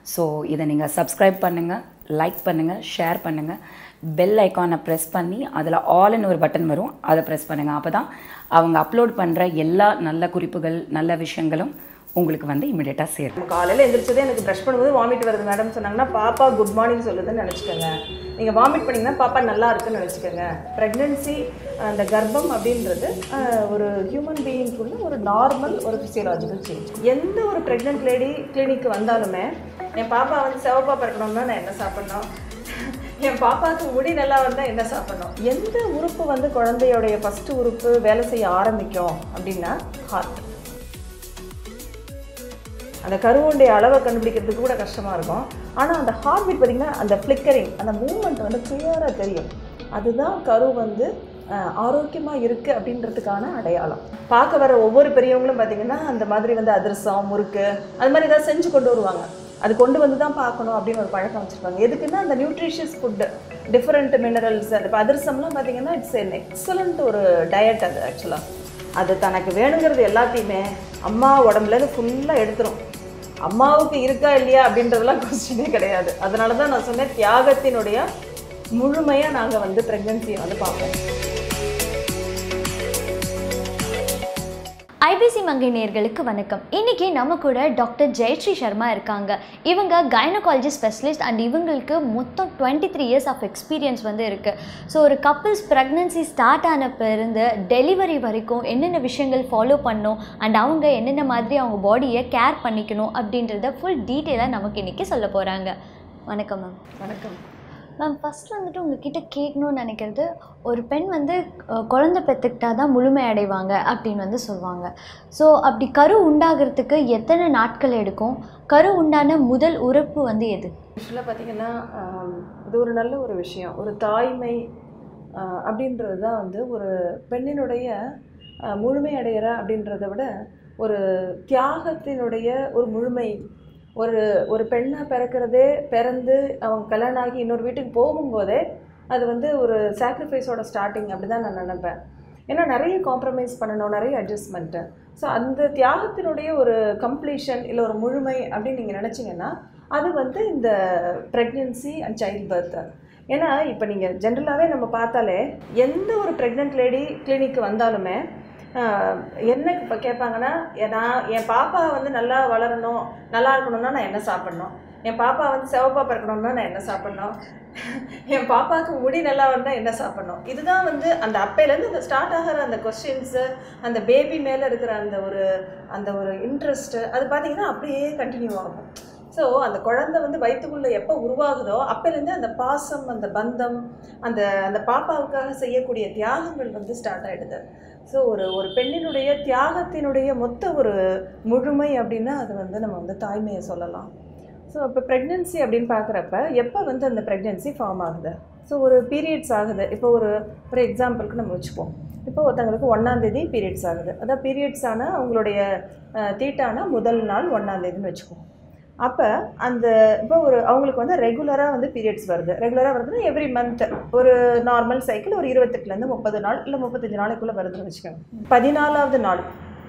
So இதை நீங்கள் subscribe பண்ணுங்கள் லைக் பண்ணுங்கள் ஷேர் பண்ணுங்கள் பெல் ஐக்கானை ப்ரெஸ் பண்ணி அதில் ஆல்னு ஒரு பட்டன் வரும் அதை ப்ரெஸ் பண்ணுங்கள் அப்போ தான் அவங்க அப்லோட் பண்ணுற எல்லா நல்ல குறிப்புகள் நல்ல விஷயங்களும் உங்களுக்கு வந்து இமிடியேட்டாக சேரும் காலையில் எந்திரிச்சதே எனக்கு ப்ரஷ் பண்ணும்போது வாமிட் வருது மேடம் சொன்னாங்கன்னா பாப்பா குட் மார்னிங் சொல்லுதுன்னு நினச்சிக்கோங்க நீங்கள் வாமிட் பண்ணிங்கன்னா பாப்பா நல்லா இருக்குன்னு நினச்சிக்கோங்க ப்ரெக்னென்சி அந்த கர்ப்பம் அப்படின்றது ஆஹ், ஒரு ஹியூமன் பீயிங்குள்ள ஒரு நார்மல் ஒரு ஃபிசியலாஜிக்கல் சேஞ்ச் எந்த ஒரு ப்ரெக்னென்ட் லேடி கிளினிக்கு வந்தாலுமே என் பாப்பா வந்து சிவப்பா பிறக்கணும்னா நான் என்ன சாப்பிட்ணும் என் பாப்பாவுக்கு முடி நல்லா வந்தால் என்ன சாப்பிடணும் எந்த உறுப்பு வந்து குழந்தையோடைய ஃபஸ்ட்டு உறுப்பு வேலை செய்ய ஆரம்பிக்கும் அப்படின்னா ஹார்ட் அந்த கருவுடைய அளவை கண்டுபிடிக்கிறதுக்கு கூட கஷ்டமாக இருக்கும் ஆனால் அந்த ஹார்ட் பீட் பார்த்திங்கன்னா அந்த ஃப்ளிக்கரிங் அந்த மூமெண்ட் வந்து கிளியராக தெரியும் அதுதான் கரு வந்து ஆரோக்கியமாக இருக்குது அப்படின்றதுக்கான அடையாளம் பார்க்க வர ஒவ்வொரு பெரியவங்களும் பார்த்திங்கன்னா அந்த மாதிரி வந்து அதிரசம் முறுக்கு அது மாதிரி ஏதாவது செஞ்சு கொண்டு வருவாங்க அது கொண்டு வந்து தான் பார்க்கணும் அப்படின்னு ஒரு பழக்கம் வச்சுருப்பாங்க எதுக்குன்னா அந்த நியூட்ரிஷியஸ் ஃபுட்டு டிஃப்ரெண்ட் மினரல்ஸ் இப்போ அதிரசம்லாம் பார்த்தீங்கன்னா இட்ஸ் என் எக்ஸலண்ட் ஒரு டயட் அது ஆக்சுவலாக அது தனக்கு வேணுங்கிறது எல்லாத்தையுமே அம்மா உடம்புலேருந்து ஃபுல்லாக எடுத்துரும் அம்மாவுக்கு இருக்கா இல்லையா அப்படின்றதெல்லாம் கொஸ்டினே கிடையாது அதனால தான் நான் சொன்னேன் தியாகத்தினுடைய முழுமையாக நாங்கள் வந்து ப்ரெக்னென்சியை வந்து பார்ப்போம் ஐபிசி மங்கை நேயர்களுக்கு வணக்கம் இன்னைக்கு நம்ம கூட டாக்டர் ஜெயஸ்ரீ சர்மா இருக்காங்க இவங்க கைனகாலஜி ஸ்பெஷலிஸ்ட் அண்ட் இவங்களுக்கு மொத்தம் twenty three years of experience வந்து இருக்குது ஸோ ஒரு கப்பிள்ஸ் ப்ரெக்னன்சி ஸ்டார்ட் ஆனப்ப இருந்து டெலிவரி வரைக்கும் என்னென்ன விஷயங்கள் ஃபாலோ பண்ணணும் அண்ட் அவங்க என்னென்ன மாதிரி அவங்க பாடியை கேர் பண்ணிக்கணும் அப்படின்றத ஃபுல் டீட்டெயிலாக நமக்கு இன்றைக்கி சொல்ல போகிறாங்க வணக்கம் மேம் வணக்கம் மேம் ஃபஸ்ட் வந்துட்டு உங்ககிட்ட கேட்கணும்னு நினைக்கிறது ஒரு பெண் வந்து அஹ், குழந்தை பெற்றுக்கிட்டா தான் முழுமை அடைவாங்க அப்படின்னு வந்து சொல்லுவாங்க ஸோ அப்படி கரு உண்டாகிறதுக்கு எத்தனை நாட்கள் எடுக்கும் கரு உண்டான முதல் உறுப்பு வந்து எது ஆக்சுவலாக பார்த்தீங்கன்னா ஆம், இது ஒரு நல்ல ஒரு விஷயம் ஒரு தாய்மை ஆ, அப்படின்றது தான் வந்து ஒரு பெண்ணினுடைய ஆ, முழுமை அடையிற அப்படின்றத விட ஒரு தியாகத்தினுடைய ஒரு முழுமை ஒரு ஒரு பெண்ணாக பிறக்கிறதே பிறந்து அவங்க கல்யாணம் ஆகி இன்னொரு வீட்டுக்கு போகும்போதே அது வந்து ஒரு சாக்ரிஃபைஸோட ஸ்டார்டிங் அப்படி தான் நான் நினைப்பேன் ஏன்னா நிறைய காம்ப்ரமைஸ் பண்ணணும் நிறைய அட்ஜஸ்ட்மெண்ட்டு ஸோ அந்த தியாகத்தினுடைய ஒரு கம்ப்ளீஷன் இல்லை ஒரு முழுமை அப்படின்னு நீங்கள் நினச்சிங்கன்னா அது வந்து இந்த ப்ரெக்னென்சி அண்ட் சைல்ட் பர்த் ஏன்னா இப்போ நீங்கள் ஜென்ரலாகவே நம்ம பார்த்தாலே எந்த ஒரு ப்ரெக்னென்ட் லேடி கிளினிக்கு வந்தாலுமே ஆஹ், என்ன இப்போ கேட்பாங்கன்னா எ- நான் என் பாப்பா வந்து நல்லா வளரணும் நல்லா இருக்கணும்னா நான் என்ன சாப்பிட்ணும் என் பாப்பா வந்து சிவப்பா பிறக்கணும்னா நான் என்ன சாப்பிட்ணும் என் பாப்பாவுக்கு முடி நல்லா வந்தால் என்ன சாப்பிட்ணும் இதுதான் வந்து அந்த அப்பையிலேருந்து அந்த ஸ்டார்ட் ஆகிற அந்த கொஸ்டின்ஸு அந்த பேபி மேலே இருக்கிற அந்த ஒரு அந்த ஒரு இன்ட்ரெஸ்ட்டு அது பார்த்தீங்கன்னா அப்படியே கண்டினியூ ஆகும் ஸோ அந்த குழந்தை வந்து வயிற்றுக்குள்ளே எப்போ உருவாகுதோ அப்போலேருந்து அந்த பாசம் அந்த பந்தம் அந்த அந்த பாப்பாவுக்காக செய்யக்கூடிய தியாகங்கள் வந்து ஸ்டார்ட் ஆகிடுது ஸோ ஒரு ஒரு பெண்ணினுடைய தியாகத்தினுடைய மொத்த ஒரு முழுமை அப்படின்னா அது வந்து நம்ம வந்து தாய்மையை சொல்லலாம் ஸோ இப்போ ப்ரெக்னென்சி அப்படின்னு பார்க்குறப்ப எப்போ வந்து அந்த ப்ரெக்னென்சி ஃபார்ம் ஆகுது ஸோ ஒரு பீரியட்ஸ் ஆகுது இப்போ ஒரு ஒரு எக்ஸாம்பிளுக்கு நம்ம வச்சுப்போம் இப்போ ஒருத்தங்களுக்கு ஒன்றாந்தேதி பீரியட்ஸ் ஆகுது அதான் பீரியட்ஸ் ஆனால் அவங்களுடைய அஹ், தீட்டான முதல் நாள் ஒன்றாந்தேதின்னு வச்சுக்குவோம் அப்போ அந்த இப்போ ஒரு அவங்களுக்கு வந்து ரெகுலராக வந்து பீரியட்ஸ் வருது ரெகுலராக வருதுன்னா எவ்ரி மந்த் ஒரு நார்மல் சைக்கிள் ஒரு இருபத்தெட்டுலேருந்து முப்பது நாள் இல்லை முப்பத்தஞ்சு நாளைக்குள்ளே வருதுன்னு வச்சுக்கோங்க பதினாலாவது நாள்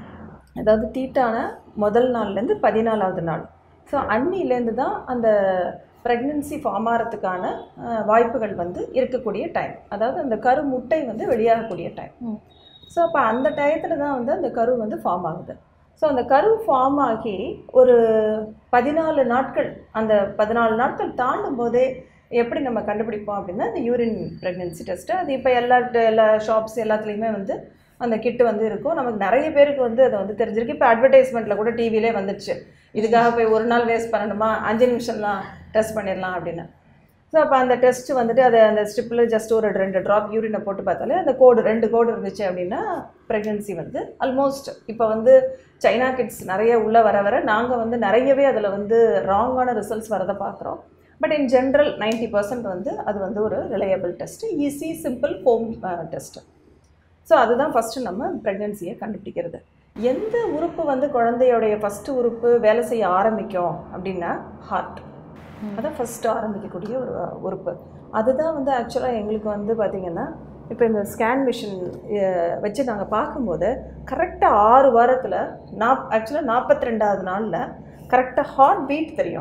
அதாவது தீட்டான முதல் நாள்லேருந்து பதினாலாவது நாள் ஸோ அன்னிலேருந்து தான் அந்த ப்ரெக்னென்சி ஃபார்ம் ஆகிறதுக்கான அஹ், வாய்ப்புகள் வந்து இருக்கக்கூடிய டைம் அதாவது அந்த கரு முட்டை வந்து வெளியாகக்கூடிய டைம் ம். ஸோ அப்போ அந்த டயத்தில் தான் வந்து அந்த கரு வந்து ஃபார்ம் ஆகுது ஸோ அந்த கரு ஃபார்ம் ஆகி ஒரு பதினாலு நாட்கள் அந்த பதினாலு நாட்கள் தாண்டும் போதே எப்படி நம்ம கண்டுபிடிப்போம் அப்படின்னா அந்த யூரின் ப்ரெக்னென்சி டெஸ்ட்டு அது இப்போ எல்லா எல்லா ஷாப்ஸ் எல்லாத்துலேயுமே வந்து அந்த கிட்டு வந்து இருக்கும் நமக்கு நிறைய பேருக்கு வந்து அதை வந்து தெரிஞ்சிருக்கு இப்போ அட்வர்டைஸ்மெண்ட்டில் கூட டிவிலே வந்துடுச்சு இதுக்காக போய் ஒரு நாள் வேஸ்ட் பண்ணணுமா அஞ்சு நிமிஷம்லாம் டெஸ்ட் பண்ணிடலாம் அப்படின்னு ஸோ அப்போ அந்த டெஸ்ட் வந்துட்டு அதை அந்த ஸ்ட்ரிப்பில் ஜஸ்ட் ஒரு ரெண்டு ட்ராப் யூரினை போட்டு பார்த்தாலே அந்த கோடு ரெண்டு கோடு இருந்துச்சு அப்படின்னா ப்ரெக்னென்சி வந்து ஆல்மோஸ்ட் இப்போ வந்து சைனா கிட்ஸ் நிறைய உள்ளே வர வர நாங்கள் வந்து நிறையவே அதில் வந்து ராங்கான ரிசல்ட்ஸ் வரதை பார்க்குறோம் பட் இன் ஜென்ரல் 90% பர்சன்ட் வந்து அது வந்து ஒரு reliable test easy simple home test so அதுதான் ஃபஸ்ட்டு நம்ம ப்ரெக்னென்சியை கண்டுபிடிக்கிறது எந்த உறுப்பு வந்து குழந்தையோடைய ஃபஸ்ட்டு உறுப்பு வேலை செய்ய ஆரம்பிக்கும் அப்படின்னா ஹார்ட் அதான் ஃபஸ்ட்டு ஆரம்பிக்கக்கூடிய ஒரு உறுப்பு அதுதான் வந்து ஆக்சுவலாக எங்களுக்கு வந்து பார்த்திங்கன்னா இப்போ இந்த ஸ்கேன் மிஷின் வச்சு நாங்கள் பார்க்கும்போது கரெக்டாக ஆறு வாரத்தில் நாப் ஆக்சுவலாக நாற்பத்தி ரெண்டாவது நாளில் கரெக்டாக ஹார்ட் பீட் தெரியும்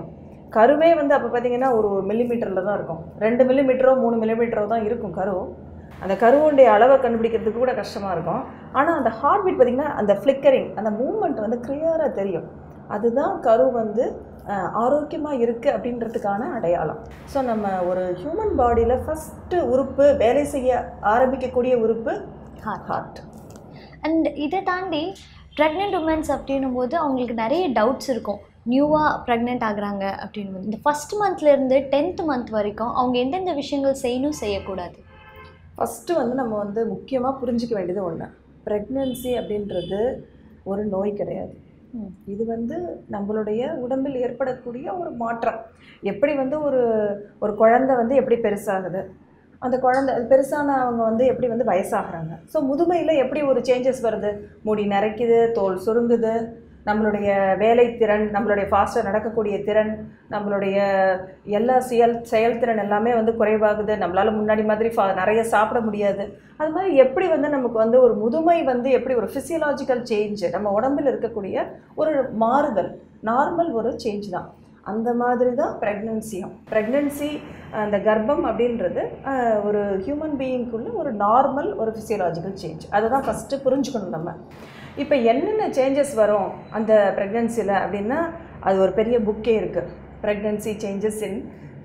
கருவே வந்து அப்போ பார்த்தீங்கன்னா ஒரு மில்லிமீட்டரில் தான் இருக்கும் ரெண்டு மில்லிமீட்டரோ மூணு மில்லிமீட்டரோ தான் இருக்கும் கரு அந்த கருவுடைய அளவை கண்டுபிடிக்கிறதுக்கு கூட கஷ்டமாக இருக்கும் ஆனால் அந்த ஹார்ட் பீட் பார்த்திங்கன்னா அந்த ஃப்ளிக்கரிங் அந்த மூமெண்ட் வந்து கிளியராக தெரியும் அதுதான் கரு வந்து ஆரோக்கியமாக இருக்குது அப்படின்றதுக்கான அடையாளம் ஸோ நம்ம ஒரு ஹியூமன் பாடியில் ஃபஸ்ட்டு உறுப்பு வேலை செய்ய ஆரம்பிக்கக்கூடிய உறுப்பு Heart. ஹார்ட் அண்ட் இதை தாண்டி ப்ரெக்னென்ட் உமன்ஸ் அப்படின்னும் போது அவங்களுக்கு நிறைய டவுட்ஸ் இருக்கும் நியூவாக ப்ரெக்னென்ட் ஆகுறாங்க அப்படின்னும் போது இந்த ஃபஸ்ட் மந்த்லேருந்து டென்த் மந்த் வரைக்கும் அவங்க எந்தெந்த விஷயங்கள் செய்யணும் செய்யக்கூடாது ஃபஸ்ட்டு வந்து நம்ம வந்து முக்கியமாக புரிஞ்சிக்க வேண்டியது ஒன்று ப்ரெக்னென்சி அப்படின்றது ஒரு நோய் கிடையாது ம். இது வந்து நம்மளுடைய உடம்பில் ஏற்படக்கூடிய ஒரு மாற்றம் எப்படி வந்து ஒரு ஒரு குழந்தை வந்து எப்படி பெருசாகுது அந்த குழந்தை அது பெருசானவங்க வந்து எப்படி வந்து வயசாகிறாங்க ஸோ முதுமையில் எப்படி ஒரு சேஞ்சஸ் வருது முடி நரைக்குது தோல் சுருங்குது நம்மளுடைய வேலைத்திறன் நம்மளுடைய ஃபாஸ்ட்டாக நடக்கக்கூடிய திறன் நம்மளுடைய எல்லா செயல் செயல்திறன் எல்லாமே வந்து குறைவாகுது நம்மளால் முன்னாடி மாதிரி ஃபா நிறைய சாப்பிட முடியாது அது மாதிரி எப்படி வந்து நமக்கு வந்து ஒரு முதுமை வந்து எப்படி ஒரு ஃபிசியலாஜிக்கல் சேஞ்சு நம்ம உடம்பில் இருக்கக்கூடிய ஒரு மாறுதல் நார்மல் ஒரு சேஞ்ச் தான் அந்த மாதிரி தான் ப்ரெக்னென்சியும் ப்ரெக்னென்சி அந்த கர்ப்பம் அப்படின்றது அஹ், ஒரு ஹியூமன் பீயிங்குள்ள ஒரு நார்மல் ஒரு ஃபிசியலாஜிக்கல் சேஞ்ச் அதை தான் ஃபஸ்ட்டு புரிஞ்சுக்கணும் நம்ம இப்போ என்னென்ன சேஞ்சஸ் வரும் அந்த ப்ரெக்னென்சியில் அப்படின்னா அது ஒரு பெரிய புக்கே இருக்குது pregnancy changes in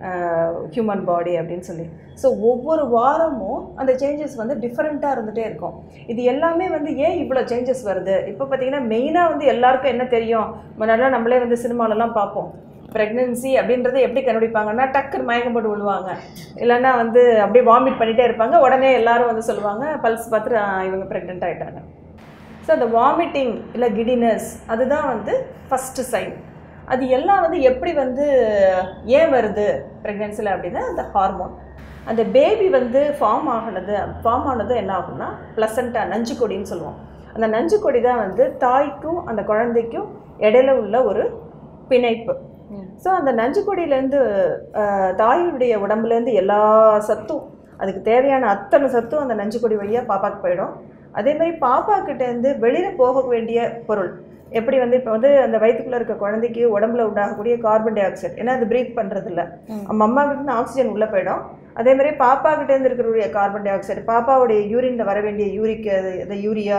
human body அப்படின்னு சொல்லி ஸோ ஒவ்வொரு வாரமும் அந்த சேஞ்சஸ் வந்து டிஃப்ரெண்ட்டாக இருந்துகிட்டே இருக்கும் இது எல்லாமே வந்து ஏன் இவ்வளோ சேஞ்சஸ் வருது இப்போ பார்த்தீங்கன்னா மெயினாக வந்து எல்லாருக்கும் என்ன தெரியும் முன்னாடிலாம் நம்மளே வந்து சினிமாலெல்லாம் பார்ப்போம் ப்ரெக்னென்சி அப்படின்றத எப்படி கண்டுபிடிப்பாங்கன்னா டக்குன்னு மயக்கம் போட்டு விழுவாங்க இல்லைன்னா வந்து அப்படியே வாமிட் பண்ணிகிட்டே இருப்பாங்க உடனே எல்லாரும் வந்து சொல்லுவாங்க பல்ஸ் பார்த்துட்டு "ஆ, இவங்க ப்ரெக்னென்ட் ஆகிட்டாங்க ஸோ அந்த வாமிட்டிங் இல்லை கிடினஸ் அதுதான் வந்து ஃபஸ்ட்டு சைன் அது எல்லாம் வந்து எப்படி வந்து ஏன் வருது ப்ரெக்னென்சியில் அப்படின்னா அந்த ஹார்மோன் அந்த பேபி வந்து ஃபார்ம் ஆகினது ஃபார்ம் ஆனது என்ன ஆகும்னா ப்ளசண்ட்டா நஞ்சுக்கொடின்னு சொல்லுவோம் அந்த நஞ்சுக்கொடி தான் வந்து தாய்க்கும் அந்த குழந்தைக்கும் இடையில உள்ள ஒரு பிணைப்பு ஸோ அந்த நஞ்சுக்கொடியிலேருந்து தாயுடைய உடம்புலேருந்து எல்லா சத்தும் அதுக்கு தேவையான அத்தனை சத்தும் அந்த நஞ்சுக்கொடி வழியாக பாப்பாக்கு போயிடும் அதே மாதிரி பாப்பா கிட்டேருந்து வெளியில் போக வேண்டிய பொருள் எப்படி வந்து இப்போ வந்து அந்த வயிற்றுக்குள்ளே இருக்க குழந்தைக்கு உடம்புல உண்டாகக்கூடிய கார்பன் டை ஆக்சைடு ஏன்னா அது பிரீத் பண்ணுறது இல்லை நம்ம அம்மா கிட்ட ஆக்சிஜன் உள்ளே போயிடும் அதே மாதிரி பாப்பா கிட்டேருந்து இருக்கக்கூடிய கார்பன் டை ஆக்சைடு பாப்பாவுடைய யூரினில் வர வேண்டிய யூரிக் இந்த யூரியா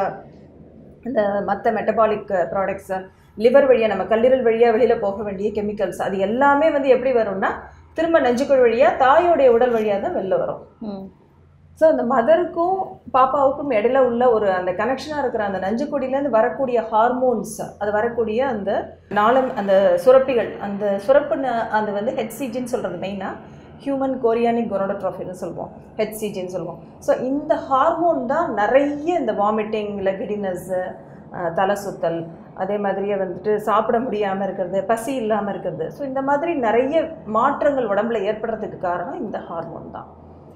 இந்த மற்ற மெட்டபாலிக் ப்ராடக்ட்ஸு லிவர் வழியாக நம்ம கல்லீரல் வழியாக வெளியில் போக வேண்டிய கெமிக்கல்ஸ் அது எல்லாமே வந்து எப்படி வரும்னா திரும்ப நெஞ்சுக்குள் வழியாக தாயோடைய உடல் வழியாக தான் வெளில வரும் ம் ஸோ அந்த மதருக்கும் பாப்பாவுக்கும் இடையில உள்ள ஒரு அந்த கனெக்ஷனாக இருக்கிற அந்த நஞ்சுக்கொடியிலேருந்து வரக்கூடிய ஹார்மோன்ஸ் அது வரக்கூடிய அந்த நாளம் அந்த சுரப்பிகள் அந்த சுரப்பு ந- அது வந்து ஹெச்சிஜின்னு சொல்கிறது மெயினாக ஹியூமன் கோரியானிக் கொரோடோட்ரோஃபின்னு சொல்லுவோம் ஹெச்சிஜின்னு சொல்லுவோம் ஸோ இந்த ஹார்மோன் தான் நிறைய இந்த வாமிட்டிங் இல்லை கிடினஸ்ஸு தலை சுத்தல் அதே மாதிரியே வந்துட்டு சாப்பிட முடியாமல் இருக்கிறது பசி இல்லாமல் இருக்கிறது ஸோ இந்த மாதிரி நிறைய மாற்றங்கள் உடம்புல ஏற்படுறதுக்கு காரணம் இந்த ஹார்மோன் தான்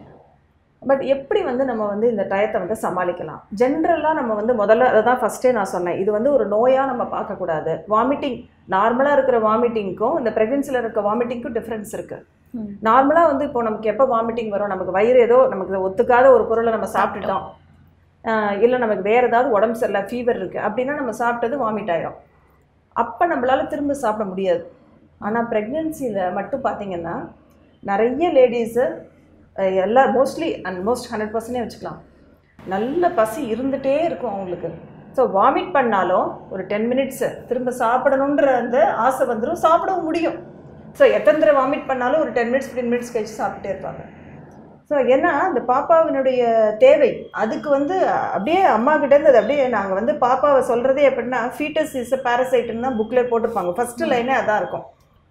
பட் எப்படி வந்து நம்ம வந்து இந்த டயத்தை வந்து சமாளிக்கலாம் ஜென்ரலாக நம்ம வந்து முதல்ல அதை தான் ஃபஸ்ட்டே நான் சொன்னேன் இது வந்து ஒரு நோயாக நம்ம பார்க்கக்கூடாது வாமிட்டிங் நார்மலாக இருக்கிற வாமிட்டிங்க்கும் இந்த ப்ரெக்னென்சியில் இருக்க வாமிட்டிங்க்கும் டிஃப்ரென்ஸ் இருக்குது ம். நார்மலாக வந்து இப்போ நமக்கு எப்போ வாமிட்டிங் வரும் நமக்கு வயிறு ஏதோ நமக்கு ஒத்துக்காத ஒரு பொருளை நம்ம சாப்பிட்டுட்டோம் இல்லை நமக்கு வேறு ஏதாவது உடம்பு சரியில்லை ஃபீவர் இருக்குது அப்படின்னா நம்ம சாப்பிட்டது வாமிட் ஆயிரும் அப்போ நம்மளால திரும்ப சாப்பிட முடியாது ஆனால் ப்ரெக்னென்சியில் மட்டும் பார்த்தீங்கன்னா நிறைய லேடிஸு எல்லா mostly and most hundred percent வச்சுக்கலாம் நல்ல பசி இருந்துகிட்டே இருக்கும் அவங்களுக்கு ஸோ வாமிட் பண்ணாலும் ஒரு டென் மினிட்ஸு திரும்ப சாப்பிடணுன்ற அந்த ஆசை வந்துடும் சாப்பிடவும் முடியும் ஸோ எத்தனை தடவை வாமிட் பண்ணாலும் ஒரு டென் மினிட்ஸ் ஃபிஃப்டின் மினிட்ஸ் கழிச்சு சாப்பிட்டே இருப்பாங்க ஸோ ஏன்னா அந்த பாப்பாவினுடைய தேவை அதுக்கு வந்து அப்படியே அம்மா கிட்டேருந்து அது அப்படியே நாங்கள் வந்து பாப்பாவை சொல்கிறதே எப்படின்னா ஃபீட்டஸ் இஸ் அ பேரசைட்டுன்னு தான் புக்கில் போட்டிருப்பாங்க ஃபஸ்ட்டு லைனே அதான் இருக்கும்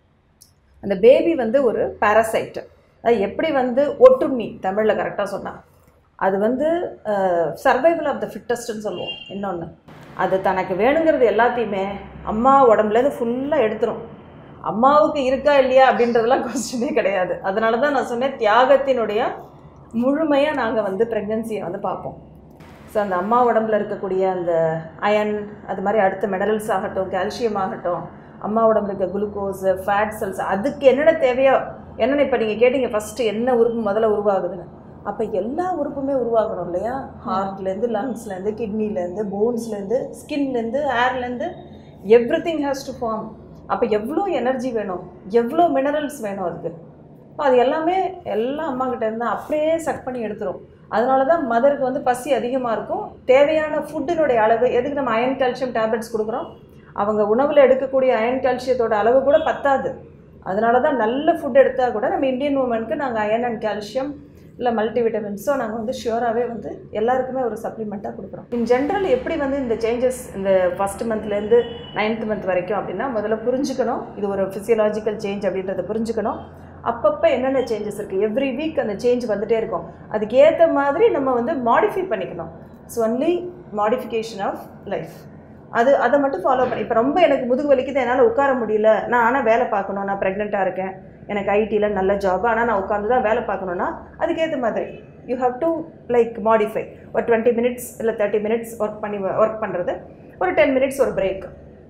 அந்த பேபி வந்து ஒரு பேரசைட்டு அது எப்படி வந்து ஒட்டுண்ணி தமிழில் கரெக்டாக சொன்னா அது வந்து சர்வைவல் ஆஃப் த ஃபிட்டஸ்ட்னு சொல்லுவோம் இன்னொன்று அது தனக்கு வேணுங்கிறது எல்லாத்தையுமே அம்மா உடம்புலேருந்து ஃபுல்லாக எடுத்துரும் அம்மாவுக்கு இருக்கா இல்லையா அப்படின்றதெல்லாம் கொஸ்டினே கிடையாது அதனால தான் நான் சொன்னேன் தியாகத்தினுடைய முழுமையாக நாங்கள் வந்து ப்ரெக்னென்சியை வந்து பார்ப்போம் ஸோ அந்த அம்மா உடம்புல இருக்கக்கூடிய அந்த அயன் அது மாதிரி அடுத்த மெடரல்ஸ் ஆகட்டும் கால்சியம் ஆகட்டும் அம்மா உடம்புல இருக்க குளுக்கோஸு ஃபேட் செல்ஸ் அதுக்கு என்னென்ன தேவையோ என்னென்ன இப்போ நீங்கள் கேட்டீங்க ஃபஸ்ட்டு என்ன உறுப்பு முதல்ல உருவாகுதுன்னு அப்போ எல்லா உறுப்புமே உருவாகணும் இல்லையா ஹார்ட்லேருந்து லங்ஸ்லேருந்து கிட்னிலேருந்து போன்ஸ்லேருந்து ஸ்கின்லேருந்து ஹேர்லேருந்து every thing has to form அப்போ எவ்வளோ எனர்ஜி வேணும் எவ்வளோ மினரல்ஸ் வேணும் அதுக்கு அப்ப அது எல்லாமே எல்லாம் அம்மா கிட்ட இருந்து அப்படியே சக் பண்ணி எடுத்துரும் அதனால தான் மதருக்கு வந்து பசி அதிகமாக இருக்கும் தேவையான ஃபுட்டினுடைய அளவு எதுக்கு நம்ம அயன் கால்சியம் டேப்லெட்ஸ் கொடுக்குறோம் அவங்க உணவில் எடுக்கக்கூடிய அயன் கால்சியத்தோட அளவு கூட பத்தாது அதனால தான் நல்ல ஃபுட் எடுத்தால் கூட நம்ம இந்தியன் உமனுக்கு நாங்கள் அயன் அண்ட் கால்சியம் இல்லை மல்டிவிட்டமின்ஸோ நாங்கள் வந்து ஷியோராகவே வந்து எல்லாருக்குமே ஒரு சப்ளிமெண்ட்டாக கொடுக்குறோம் இன் ஜென்ரல் எப்படி வந்து இந்த சேஞ்சஸ் இந்த ஃபஸ்ட் மந்த்லேருந்து நைன்த் மந்த் வரைக்கும் அப்படின்னா முதல்ல புரிஞ்சுக்கணும் இது ஒரு ஃபிசியலாஜிக்கல் சேஞ்ச் அப்படின்றத புரிஞ்சுக்கணும் அப்பப்போ என்னென்ன சேஞ்சஸ் இருக்குது எவ்ரி வீக் அந்த சேஞ்ச் வந்துட்டே இருக்கும் அதுக்கு ஏற்ற மாதிரி நம்ம வந்து மாடிஃபை பண்ணிக்கணும் so only modification of life அது அதை மட்டும் ஃபாலோ பண்ணி இப்போ ரொம்ப எனக்கு முதுகு வலிக்குது என்னால் உட்கார முடியல நான் ஆனால் வேலை பார்க்கணும் நான் ப்ரெக்னெண்ட்டாக இருக்கேன் எனக்கு ஐடியில் நல்ல ஜாப் ஆனால் நான் உட்காந்து தான் வேலை பார்க்கணுன்னா அதுக்கேற்ற மாதிரி you have to like modify ஒரு டுவெண்ட்டி மினிட்ஸ் இல்லை தேர்ட்டி மினிட்ஸ் ஒர்க் பண்ணி ஒர்க் பண்ணுறது ஒரு டென் மினிட்ஸ் ஒரு பிரேக்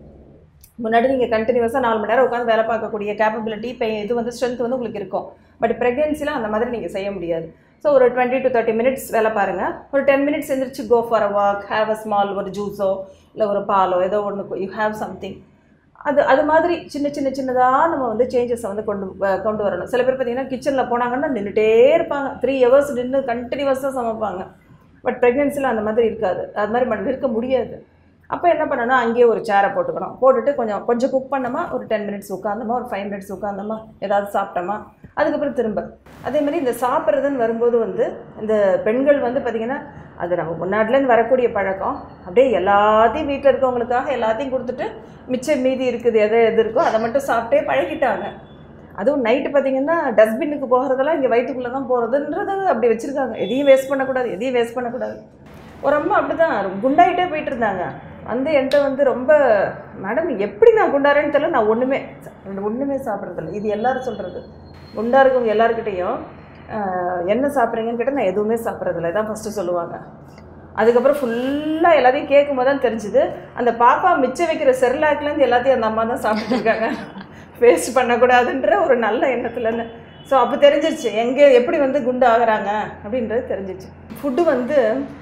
முன்னாடி நீங்கள் கண்டினியூஸாக நாலு மணி நேரம் உட்காந்து வேலை பார்க்கக்கூடிய கேப்பபிலிட்டி இப்போ இது வந்து ஸ்ட்ரென்த் வந்து உங்களுக்கு இருக்கும் பட் ப்ரெக்னென்சியில் அந்த மாதிரி நீங்கள் செய்ய முடியாது ஸோ ஒரு டுவெண்ட்டி டு தேர்ட்டி மினிட்ஸ் வேலை பாருங்கள் ஒரு டென் மினிட்ஸ் எந்திரிச்சு go for a walk have a small ஒரு ஜூஸோ இல்லை ஒரு பாலோ ஏதோ ஒன்று யூ ஹேவ் சம்திங் அது அது மாதிரி சின்ன சின்ன சின்னதாக நம்ம வந்து சேஞ்சஸை வந்து கொண்டு வ- கொண்டு வரணும் சில பேர் பார்த்தீங்கன்னா கிச்சனில் போனாங்கன்னா நின்றுட்டே இருப்பாங்க த்ரீ ஹவர்ஸ் நின்று கண்டினியூஸாக சமைப்பாங்க பட் ப்ரெக்னென்சியில் அந்த மாதிரி இருக்காது அது மாதிரி பண்ண இருக்க முடியாது அப்போ என்ன பண்ணணும் அங்கேயே ஒரு சேரை போட்டுக்கணும் போட்டுட்டு கொஞ்சம் கொஞ்சம் குக் பண்ணோமா ஒரு டென் மினிட்ஸ் உட்காந்தோமா ஒரு ஃபைவ் மினிட்ஸ் உட்காந்தோமா ஏதாவது சாப்பிட்டோமா அதுக்கப்புறம் திரும்ப அதே மாதிரி இந்த சாப்பிட்றதுன்னு வரும்போது வந்து இந்த பெண்கள் வந்து பார்த்திங்கன்னா அது நம்ம முன்னாடிலேருந்து வரக்கூடிய பழக்கம் அப்படியே எல்லாத்தையும் வீட்டில் இருக்கவங்களுக்காக எல்லாத்தையும் கொடுத்துட்டு மிச்சம் மீதி இருக்குது எது எது இருக்கோ அதை மட்டும் சாப்பிட்டே பழகிட்டாங்க அதுவும் நைட்டு பார்த்தீங்கன்னா டஸ்ட்பின்னுக்கு போகிறதெல்லாம் இங்கே வயிற்றுக்குள்ளே தான் போகிறதுன்றது அப்படி வச்சுருக்காங்க எதையும் வேஸ்ட் பண்ணக்கூடாது எதையும் வேஸ்ட் பண்ணக்கூடாது ஒரு அம்மா அப்படி தான் குண்டாயிட்டே போயிட்டு இருந்தாங்க வந்து என்கிட்ட வந்து ரொம்ப மேடம் எப்படி நான் குண்டாரேன்னு தெரியல நான் ஒன்றுமே ஒன்றுமே சாப்பிட்றதில்ல இது எல்லாரும் சொல்கிறது குண்டா இருக்கவங்க எல்லாருக்கிட்டேயும் ஆஹ், என்ன சாப்பிட்றீங்கன்னு கேட்டால் நான் எதுவுமே சாப்பிட்றதில்ல இதான் ஃபஸ்ட்டு சொல்லுவாங்க அதுக்கப்புறம் ஃபுல்லாக எல்லாத்தையும் கேட்கும்போது தான் தெரிஞ்சுது அந்த பாப்பா மிச்சம் வைக்கிற செர்லாக்லேருந்து எல்லாத்தையும் அந்த அம்மா தான் சாப்பிட்டுட்டு இருக்காங்க வேஸ்ட் பண்ணக்கூடாதுன்ற ஒரு நல்ல எண்ணத்துலன்னு ஸோ அப்போ தெரிஞ்சிருச்சு எங்கே எப்படி வந்து குண்டு ஆகுறாங்க அப்படின்றது தெரிஞ்சிச்சு ஃபுட்டு வந்து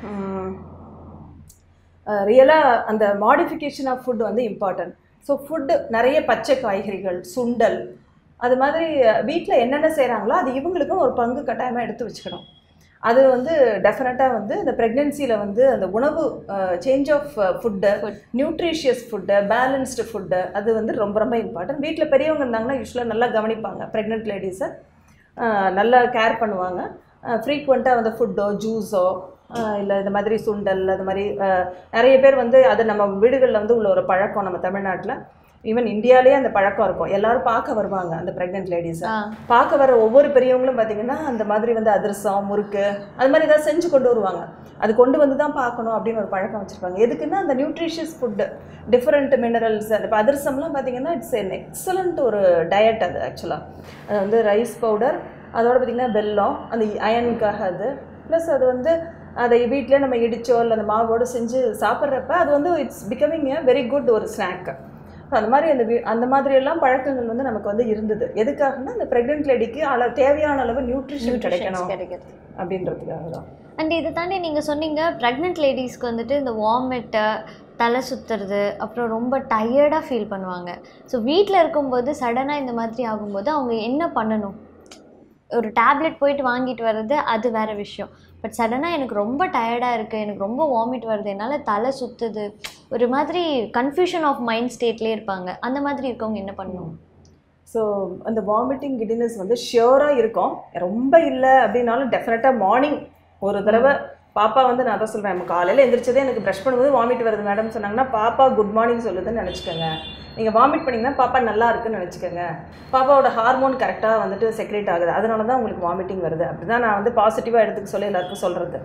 ரியலாக அந்த மாடிஃபிகேஷன் ஆஃப் ஃபுட் வந்து இம்பார்ட்டன்ட் ஸோ ஃபுட்டு நிறைய பச்சை காய்கறிகள் சுண்டல் அது மாதிரி வீட்டில் என்னென்ன செய்கிறாங்களோ அது இவங்களுக்கும் ஒரு பங்கு கட்டாயமாக எடுத்து வச்சுக்கணும் அது வந்து டெஃபினட்டாக வந்து இந்த ப்ரெக்னென்சியில் வந்து அந்த உணவு change of food nutritious food balanced food அது வந்து ரொம்ப ரொம்ப இம்பார்ட்டன்ட் வீட்டில் பெரியவங்க இருந்தாங்கன்னா யூஸ்வலாக நல்லா கவனிப்பாங்க ப்ரெக்னென்ட் லேடிஸை நல்லா கேர் பண்ணுவாங்க ஃப்ரீக்வெண்ட்டாக வந்து ஃபுட்டோ ஜூஸோ இல்லை இந்த மாதிரி சுண்டல் அது மாதிரி அஹ், நிறைய பேர் வந்து அது நம்ம வீடுகளில் வந்து உள்ள ஒரு பழக்கம் நம்ம தமிழ்நாட்டில் ஈவன் இந்தியாவிலேயே அந்த பழக்கம் இருக்கும் எல்லாரும் பார்க்க வருவாங்க அந்த ப்ரெக்னென்ட் லேடிஸை ஆ பார்க்க வர ஒவ்வொரு பெரியவங்களும் பார்த்தீங்கன்னா அந்த மாதிரி வந்து அதிரசம் முறுக்கு அது மாதிரி ஏதாவது செஞ்சு கொண்டு வருவாங்க அது கொண்டு வந்து தான் பார்க்கணும் அப்படின்னு ஒரு பழக்கம் வச்சுருப்பாங்க எதுக்குன்னா அந்த நியூட்ரிஷியஸ் ஃபுட்டு டிஃப்ரெண்ட் மினரல்ஸ் அந்த இப்போ அதிரசம்லாம் பார்த்தீங்கன்னா இட்ஸ் என் எக்ஸலண்ட் ஒரு டயட் அது ஆக்சுவலாக அது வந்து ரைஸ் பவுடர் அதோட பார்த்திங்கன்னா வெல்லம் அந்த அயனுக்காக அது ப்ளஸ் அது வந்து அதை வீட்டிலே நம்ம இடிச்சோ இல்லை அந்த மாவோடு செஞ்சு சாப்பிட்றப்ப அது வந்து it's becoming a very good ஒரு ஸ்நாக் அந்த மாதிரி அந்த வீ- அந்த மாதிரி எல்லாம் பழக்கங்கள் வந்து நமக்கு வந்து இருந்தது எதுக்காகன்னா அந்த ப்ரெக்னென்ட் லேடிக்கு அளவு தேவையான அளவு நியூட்ரிஷன் கிடைக்கணும் கிடைக்கிறது அப்படின்றதுக்காக தான் அண்ட் இதை தாண்டி நீங்கள் சொன்னீங்க ப்ரெக்னென்ட் லேடிஸ்க்கு வந்துட்டு இந்த வாமிட்டு தலை சுற்றுறது அப்புறம் ரொம்ப டயர்டாக ஃபீல் பண்ணுவாங்க ஸோ வீட்டில் இருக்கும்போது சடனாக இந்த மாதிரி ஆகும்போது அவங்க என்ன பண்ணணும் ஒரு டேப்லெட் போயிட்டு வாங்கிட்டு வர்றது அது வேற விஷயம் பட் சடனாக எனக்கு ரொம்ப டயர்டாக இருக்குது எனக்கு ரொம்ப வாமிட் வருது என்னால் தலை சுற்றுது ஒரு மாதிரி கன்ஃபியூஷன் ஆஃப் மைண்ட் ஸ்டேட்லேயே இருப்பாங்க அந்த மாதிரி இருக்கவங்க என்ன பண்ணணும் ஸோ அந்த வாமிட்டிங் கிடினஸ் வந்து ஷியோராக இருக்கும் ரொம்ப இல்லை அப்படின்னாலும் டெஃபினட்டாக மார்னிங் ஒரு தடவை பாப்பா வந்து நான் தான் சொல்வேன் காலையில் எந்திரிச்சதே எனக்கு ப்ரஷ் பண்ணும்போது வாமிட் வருது மேடம் சொன்னாங்கன்னா பாப்பா குட் மார்னிங் சொல்லுதுன்னு நினச்சிக்கோங்க நீங்கள் வாமிட் பண்ணிங்கன்னா பாப்பா நல்லா இருக்குன்னு நினச்சிக்கோங்க பாப்பாவோட ஹார்மோன் கரெக்டாக வந்துட்டு செக்ரேட் ஆகுது அதனால தான் உங்களுக்கு வாமிட்டிங் வருது அப்படி தான் நான் வந்து பாசிட்டிவாக எடுத்துக்க சொல்லி எல்லாருக்கும் சொல்கிறது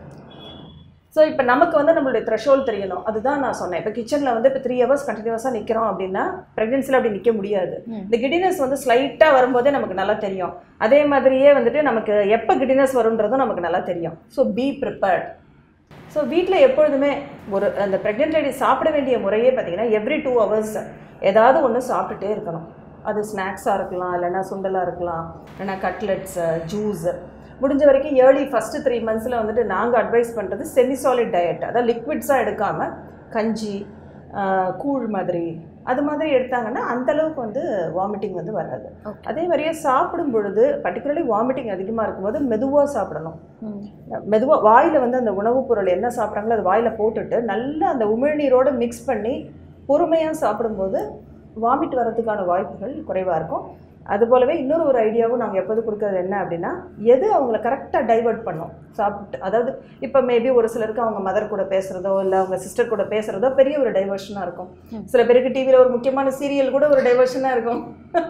ஸோ இப்போ நமக்கு வந்து நம்மளுடைய த்ரெஷோல் தெரியணும் அதுதான் நான் சொன்னேன் இப்போ கிச்சனில் வந்து இப்போ த்ரீ ஹவர்ஸ் கண்டினியூஸாக நிற்கிறோம் அப்படின்னா ப்ரெக்னென்சியில் அப்படி நிற்க முடியாது ம். இந்த கிடினஸ் வந்து ஸ்லைட்டாக வரும்போதே நமக்கு நல்லா தெரியும் அதே மாதிரியே வந்துட்டு நமக்கு எப்போ கிடினஸ் வரும்ன்றதும் நமக்கு நல்லா தெரியும் ஸோ பி ப்ரிப்பேர்ட் ஸோ வீட்டில் எப்பொழுதுமே ஒரு அந்த ப்ரெக்னென்ட் லேடி சாப்பிட வேண்டிய முறையே பார்த்தீங்கன்னா எவ்ரி டூ ஹவர்ஸ் ஏதாவது ஒன்று சாப்பிட்டுட்டே இருக்கணும் அது ஸ்நாக்ஸாக இருக்கலாம் இல்லைன்னா சுண்டலாக இருக்கலாம் இல்லைன்னா கட்லெட்ஸு ஜூஸ் முடிஞ்ச வரைக்கும் ஏர்லி ஃபஸ்ட்டு த்ரீ மந்த்ஸில் வந்துட்டு நாங்கள் அட்வைஸ் பண்ணுறது செமி சாலிட் டயட் அதாவது லிக்விட்ஸாக எடுக்காமல் கஞ்சி ஆஹ், கூழ் மாதிரி அது மாதிரி எடுத்தாங்கன்னா அந்த அளவுக்கு வந்து வாமிட்டிங் வந்து வராது Okay. அதே மாதிரியே சாப்பிடும் பொழுது பர்டிகுலர்லி வாமிட்டிங் அதிகமாக இருக்கும்போது மெதுவாக சாப்பிடணும் ம். மெதுவாக வாயில் வந்து அந்த உணவுப் பொருள் என்ன சாப்பிட்றாங்களோ அது வாயில் போட்டுட்டு நல்லா அந்த உமிழ்நீரோடு மிக்ஸ் பண்ணி பொறுமையாக சாப்பிடும்போது வாமிட் வர்றதுக்கான வாய்ப்புகள் குறைவாக இருக்கும் அது போலவே இன்னொரு ஒரு ஐடியாவும் நாங்கள் எப்போது கொடுக்கறது என்ன அப்படின்னா எது அவங்கள கரெக்டாக டைவர்ட் பண்ணும் சாப்பிட்டு அதாவது இப்போ மேபி ஒரு சிலருக்கு அவங்க மதர் கூட பேசுகிறதோ இல்லை அவங்க சிஸ்டர் கூட பேசுகிறதோ பெரிய ஒரு டைவர்ஷனாக இருக்கும் சில பேருக்கு டிவியில் ஒரு முக்கியமான சீரியல் கூட ஒரு டைவர்ஷனாக இருக்கும்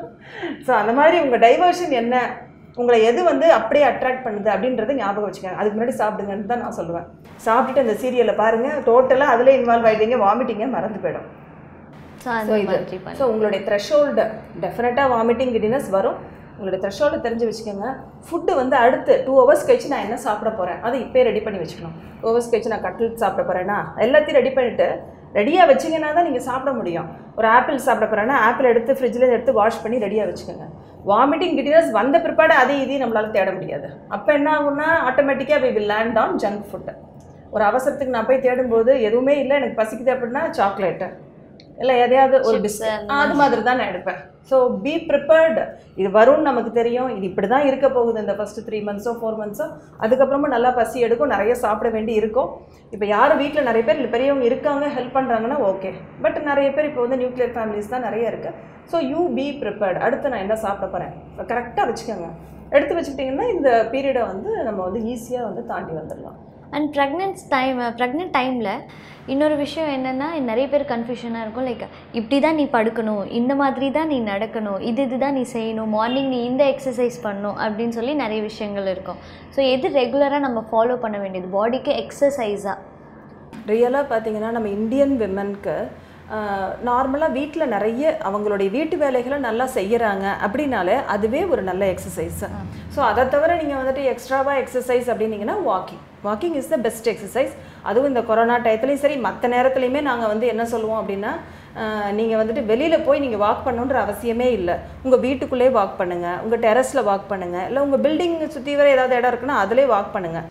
ஸோ அந்த மாதிரி உங்கள் டைவர்ஷன் என்ன உங்களை எது வந்து அப்படியே அட்ராக்ட் பண்ணுது அப்படின்றத ஞாபகம் வச்சுக்கோங்க அதுக்கு முன்னாடி சாப்பிடுங்கன்னு தான் நான் சொல்லுவேன் சாப்பிட்டுட்டு அந்த சீரியலை பாருங்கள் டோட்டலாக அதில் இன்வால்வ் ஆகிட்டீங்க வாமிட்டிங்க மறந்து போயிடும் ஸோ ஸோ அந்த இது மாதிரி பண்ணி ஸோ உங்களுடைய த்ரெஷோல்டு டெஃபினட்டாக வாமிட்டிங் கிடினஸ் வரும் உங்களுடைய த்ரெஷோல்டு தெரிஞ்சு வச்சுக்கோங்க ஃபுட்டு வந்து அடுத்து டூ ஹவர்ஸ் கழிச்சு நான் என்ன சாப்பிட போகிறேன் அதை இப்போயே ரெடி பண்ணி வச்சுக்கணும் டூ ஹவர்ஸ் கழிச்சு நான் கட்லெட் சாப்பிட போகிறேன்னா எல்லாத்தையும் ரெடி பண்ணிவிட்டு ரெடியாக வச்சிங்கன்னா தான் நீங்கள் சாப்பிட முடியும் ஒரு ஆப்பிள் சாப்பிட போகிறேன்னா ஆப்பிள் எடுத்து ஃப்ரிட்ஜில் எடுத்து வாஷ் பண்ணி ரெடியாக வச்சுக்கோங்க வாமிட்டிங் கிட்டினஸ் வந்த பிற்பாடு அதை இதையும் நம்மளால் தேட முடியாது அப்போ என்ன ஆகும்னா ஆட்டோமேட்டிக்காக we will land on junk food ஒரு அவசரத்துக்கு நான் போய் தேடும்போது எதுவுமே இல்லை எனக்கு பசிக்குது அப்படின்னா சாக்லேட்டு இல்லை எதையாவது ஒரு Chips, பிஸ்கட் அந்த அது மாதிரி தான் நான் எடுப்பேன் ஸோ பி ப்ரிப்பேர்டு இது வரும்னு நமக்கு தெரியும் இது இப்படி தான் இருக்க போகுது இந்த ஃபஸ்ட்டு த்ரீ மந்த்ஸோ ஃபோர் மந்த்ஸோ அதுக்கப்புறமா நல்லா பசி எடுக்கும் நிறைய சாப்பிட வேண்டி இருக்கும் இப்போ யார் வீட்டில் நிறைய பேர் இல்லை பெரியவங்க இருக்காங்க ஹெல்ப் பண்ணுறாங்கன்னா ஓகே பட் நிறைய பேர் இப்போ வந்து நியூக்ளியர் ஃபேமிலிஸ் தான் நிறைய இருக்குது ஸோ யூ பி ப்ரிப்பேர்டு அடுத்து நான் என்ன சாப்பிட போகிறேன் கரெக்டாக வச்சுக்கோங்க எடுத்து வச்சுக்கிட்டிங்கன்னா இந்த பீரியடை வந்து நம்ம வந்து ஈஸியாக வந்து தாண்டி வந்துடலாம் அண்ட் ப்ரெக்னென்ஸ் டைம் ப்ரெக்னென்ட் டைமில் இன்னொரு விஷயம் என்னென்னா நிறைய பேர் கன்ஃபியூஷனாக இருக்கும் லைக் இப்படி தான் நீ படுக்கணும் இந்த மாதிரி தான் நீ நடக்கணும் இது இது தான் நீ செய்யணும் மார்னிங் நீ இந்த எக்ஸசைஸ் பண்ணணும் அப்படின்னு சொல்லி நிறைய விஷயங்கள் இருக்கும் ஸோ எது ரெகுலராக நம்ம ஃபாலோ பண்ண வேண்டியது பாடிக்கு எக்ஸசைஸாக ரியலாக பார்த்தீங்கன்னா நம்ம இந்தியன் விமனுக்கு நார்மலாக வீட்டில் நிறைய அவங்களுடைய வீட்டு வேலைகளை நல்லா செய்கிறாங்க அப்படின்னாலே அதுவே ஒரு நல்ல எக்ஸசைஸ் ஸோ அதை தவிர நீங்கள் வந்துட்டு எக்ஸ்ட்ராவாக எக்ஸசைஸ் அப்படின்னீங்கன்னா walking walking is the best exercise அதுவும் இந்த கொரோனா டயத்துலையும் சரி மற்ற நேரத்துலையுமே நாங்கள் வந்து என்ன சொல்லுவோம் அப்படின்னா நீங்கள் வந்துட்டு வெளியில் போய் நீங்கள் வாக் பண்ணணுன்ற அவசியமே இல்லை உங்கள் வீட்டுக்குள்ளேயே வாக் பண்ணுங்கள் உங்கள் டெரஸில் வாக் பண்ணுங்கள் இல்லை உங்கள் பில்டிங் சுற்றி வர ஏதாவது இடம் இருக்குன்னா அதிலே வாக் பண்ணுங்கள்